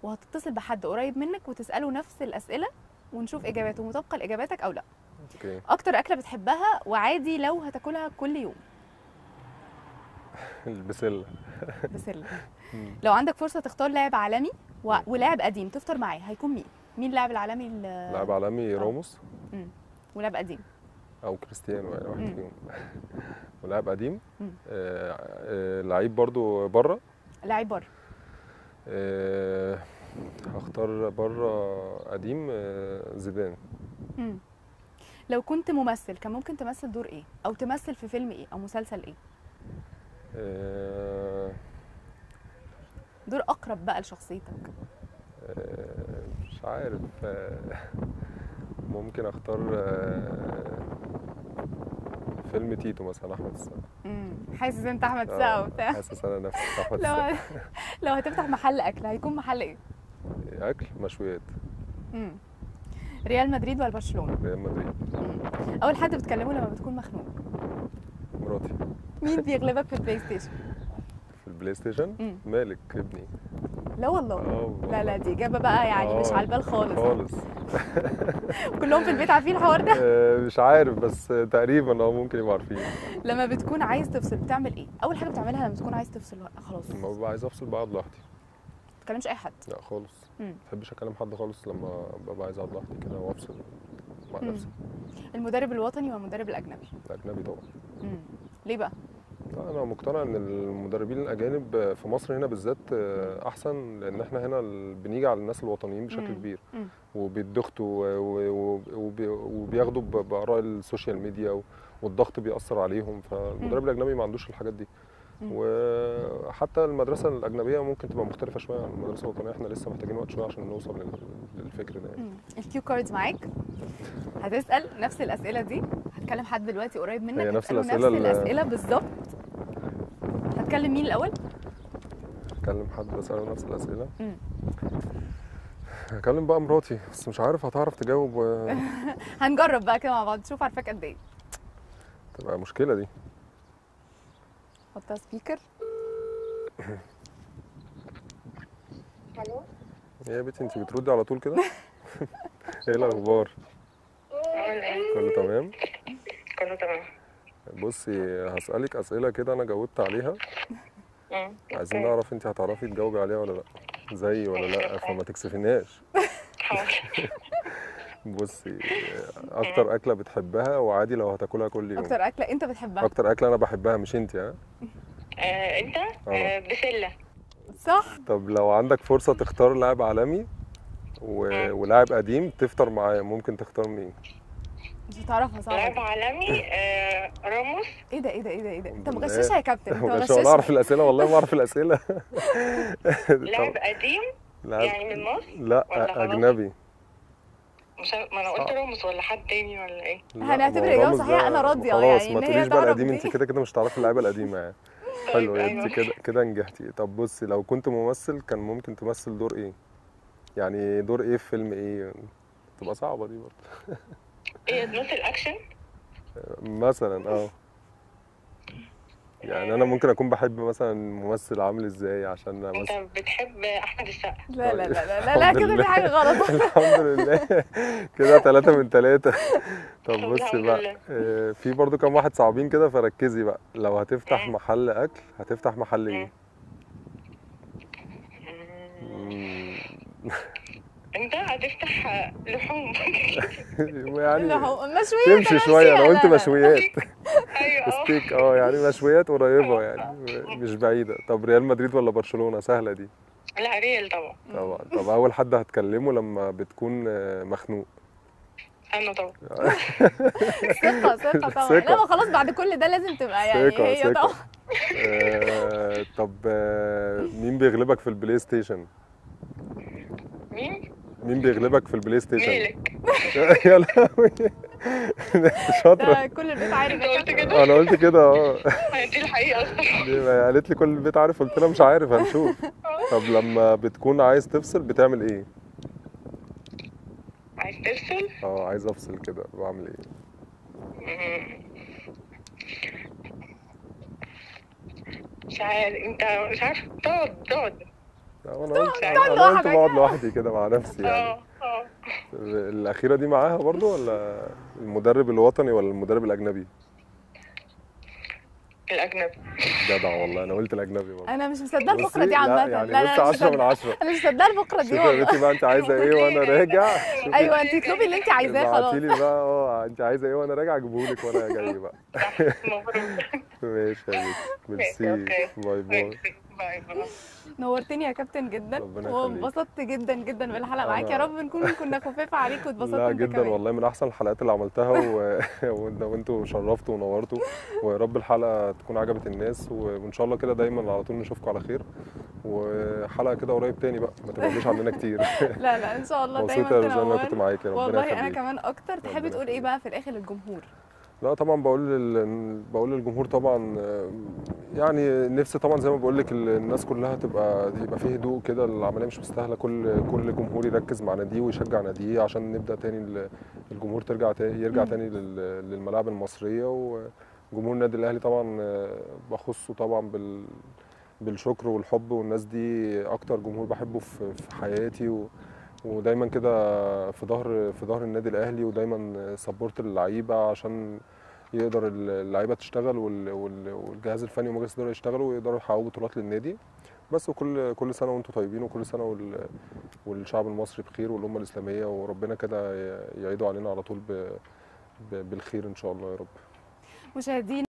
وهتتصل بحد قريب منك وتساله نفس الاسئله ونشوف اجاباته مطابقه لاجاباتك او لا اوكي اكتر اكله بتحبها وعادي لو هتاكلها كل يوم البسله بسله مم. لو عندك فرصه تختار لاعب عالمي و... ولاعب قديم تفطر معاه هيكون مين مين اللاعب العالمي ال- لاعب عالمي آه. راموس ولاعب قديم او كريستيانو يعني واحد مم. فيهم ولاعب قديم مم. آه، آه، لعيب برضو بره لاعب بره آه، هختار بره قديم آه، زيدان مم. لو كنت ممثل كان ممكن تمثل دور ايه او تمثل في فيلم ايه او مسلسل ايه آه، دور اقرب بقى لشخصيتك آه، مش عارف آه، ممكن اختار آه، فيلم تيتو مثلا احمد السقا مم. حاسس انت احمد آه، السقا وبتاع حاسس انا نفسي احمد لو السقا لو هتفتح محل اكل هيكون محل ايه اكل مشويات مم. ريال مدريد ولا برشلونه ريال مدريد مم. اول حد بتكلمه لما بتكون مخنوق مراتي مين بيغلبك في البلاي ستيشن في البلاي ستيشن مم. مالك ابني لا والله اه لا لا دي اجابه بقى يعني مش آه، على البال خالص خالص كلهم في البيت عارفين الحوار ده آه، مش عارف بس تقريبا اه ممكن يبقوا عارفين لما بتكون عايز تفصل بتعمل ايه اول حاجه بتعملها لما تكون عايز تفصل خلاص لما ببقى عايز افصل بقعد لوحدي ما تكلمش اي حد لا خالص مم. ما بحبش اكلم حد خالص لما ببقى عايز اقعد لوحدي كده وافصل مع مم. نفسي المدرب الوطني والمدرب الاجنبي الاجنبي طبعا مم. ليه بقى لا انا مقتنع ان المدربين الاجانب في مصر هنا بالذات احسن لان احنا هنا ال- بنيجي على الناس الوطنيين بشكل مم. كبير مم. وبيتضغطوا و- و- وبي- وبياخدوا ب- باراء السوشيال ميديا و- والضغط بيأثر عليهم فالمدرب الاجنبي ما عندوش الحاجات دي مم. وحتى المدرسه الاجنبيه ممكن تبقى مختلفه شويه عن المدرسه الوطنيه احنا لسه محتاجين وقت شويه عشان نوصل لل- للفكر ده يعني. مم. الكيو كاردز معاك هتسال نفس الاسئله دي هتكلم حد دلوقتي قريب منك هي نفس هتسأله الأسئلة نفس ال- الاسئله بالظبط هتكلم مين الاول اكلم حد بساله نفس الاسئله مم. هكلم بقى مراتي بس مش عارف هتعرف تجاوب و- هنجرب بقى كده مع بعض نشوف عارفاك قد ايه تبقى مشكله دي حطها سبيكر الو يا بنتي انت بتردي على طول كده ايه الاخبار كله تمام كله تمام بصي هسألك أسئلة كده أنا جاوبت عليها مم. عايزين أوكي. نعرف أنت هتعرفي تجاوبي عليها ولا لأ زي ولا لأ فما تكسفيناش حاضر بصي أكتر أكلة بتحبها وعادي لو هتاكلها كل يوم اكتر اكله انت بتحبها أكتر أكلة أنا بحبها مش أنت ها آه، انت آه، بسله صح طب لو عندك فرصة تختار لاعب عالمي و... ولاعب قديم تفطر معاه ممكن تختار مين؟ مش هتعرفها صعبه لاعب دي. عالمي آه، راموس ايه ده ايه ده ايه ده ايه ده انت الحمد لله. مغششها يا كابتن انت مش ولا أعرف مغششها الأسئلة والله ما أعرف الأسئلة لاعب طب قديم لاعب يعني من مصر لا ولا خلاص؟ أجنبي مش عارف- ما انا قلت صعب. راموس ولا حد تاني ولا ايه لا، هنعتبر ما هو الإجابة راموس صحيحة، ده أنا راضية خلاص يعني ما إن هي تقوليش بقى تعرف القديم دي. انت كده كده مش هتعرفي اللعيبه القديمه يعني حلو طيب، انت كده كده نجحتي طب بصي لو كنت ممثل كان ممكن تمثل دور ايه يعني دور ايه في فيلم ايه تبقى صعبه دي برضه ايه تمثل اكشن مثلا اه يعني انا ممكن اكون بحب مثلا ممثل عامل ازاي عشان انت مثلا بتحب احمد السقا لا لا لا لا لا, لا الحمد كده في لله. حاجه غلط الحمد لله كده ثلاثة من ثلاثة طب الحمد بصي بقى لله. آه، في برضو كام واحد صعبين كده فركزي بقى لو هتفتح مم. محل أكل هتفتح محل إيه؟ مم. مم. انت هتفتح آه، لحوم يعني لا هو مشويات تمشي أنا شوية أنا ماشية. قلت لا، لا. مشويات ايوه اه ستيك اه يعني مشويات قريبة يعني مش بعيدة طب ريال مدريد ولا برشلونة سهلة دي لا ريال طبعا طبعا طب أول حد هتكلمه لما بتكون آه، مخنوق انا طبعا ثقه ثقه طبعا ثقة. لا ما خلاص بعد كل ده لازم تبقى يعني ثقة هي ثقة طبعا آه، طب آه، مين بيغلبك في البلاي ستيشن؟ مين؟ مين بيغلبك في البلاي ستيشن؟ مالك يا لهوي شاطرة ده كل البيت عارف انت يا قلت كابتن. كده انا قلت كده اه دي الحقيقه اصلا دي ما قالت لي كل البيت عارف قلت لها مش عارف هنشوف طب لما بتكون عايز تفصل بتعمل ايه؟ عايز تفصل اه عايز افصل كده بعمل ايه؟ مم. مش عارف انت مش عارف تقعد تقعد لا، وانا قلت تقعد انا قلت لوحدك. بقعد لوحدي كده مع نفسي يعني اه اه الاخيره دي معاها برضو ولا المدرب الوطني ولا المدرب الاجنبي الاجنبي جدع والله انا قلت الاجنبي برضو انا مش مصدقه الفقره بصي، دي عامه لا يعني لا بصي لا مش 10 من مصدقة. 10 انا مش مصدقه الفقره دي شوفي يا والله بنتي بقى انت عايزه ايه وانا راجع شوفي ايوه انت اطلبي اللي انت عايزاه خلاص ابعتيلي بقى اه انت عايزه ايه وانا راجع اجيبهولك وانا جاي بقى مبروك ماشي يا بنتي ميرسي أوكي. باي باي باي باي نورتني يا كابتن جدا ربنا يخليك. وانبسطت جدا جدا بالحلقه معاك يا أنا- رب نكون كنا خفاف عليك واتبسطت لا انت جدا كمان والله من احسن الحلقات اللي عملتها و... وانت وانتوا شرفتوا ونورتوا ويا رب الحلقه تكون عجبت الناس وان شاء الله كده دايما على طول نشوفكم على خير وحلقه كده قريب تاني بقى ما تبعدوش عننا كتير لا لا ان شاء الله دايما مبسوط يا روزانا إن انا كنت تنور معاكي ربنا والله انا يخليك كمان اكتر تحب ربنا تقول ايه يخليك. بقى في الاخر للجمهور لا طبعا بقول لل... بقول للجمهور طبعا آه، يعني نفسي طبعا زي ما بقول لك ال- الناس كلها تبقى يبقى فيه هدوء كده العمليه مش مستاهله كل كل جمهور يركز مع ناديه ويشجع ناديه عشان نبدا تاني ال- الجمهور ترجع تاني يرجع مم. تاني لل- للملاعب المصريه وجمهور النادي الاهلي طبعا آه، بخصه طبعا بال بالشكر والحب والناس دي اكتر جمهور بحبه في في حياتي و ودايما كده في ظهر في ظهر النادي الاهلي ودايما سبورت اللعيبه عشان يقدر اللعيبه تشتغل وال- وال- والجهاز الفني ومجلس الاداره يشتغلوا ويقدروا يحققوا بطولات للنادي بس وكل كل سنه وانتم طيبين وكل سنه وال- والشعب المصري بخير والامه الاسلاميه وربنا كده ي- يعيدوا علينا على طول ب- ب- بالخير ان شاء الله يا رب مشاهدين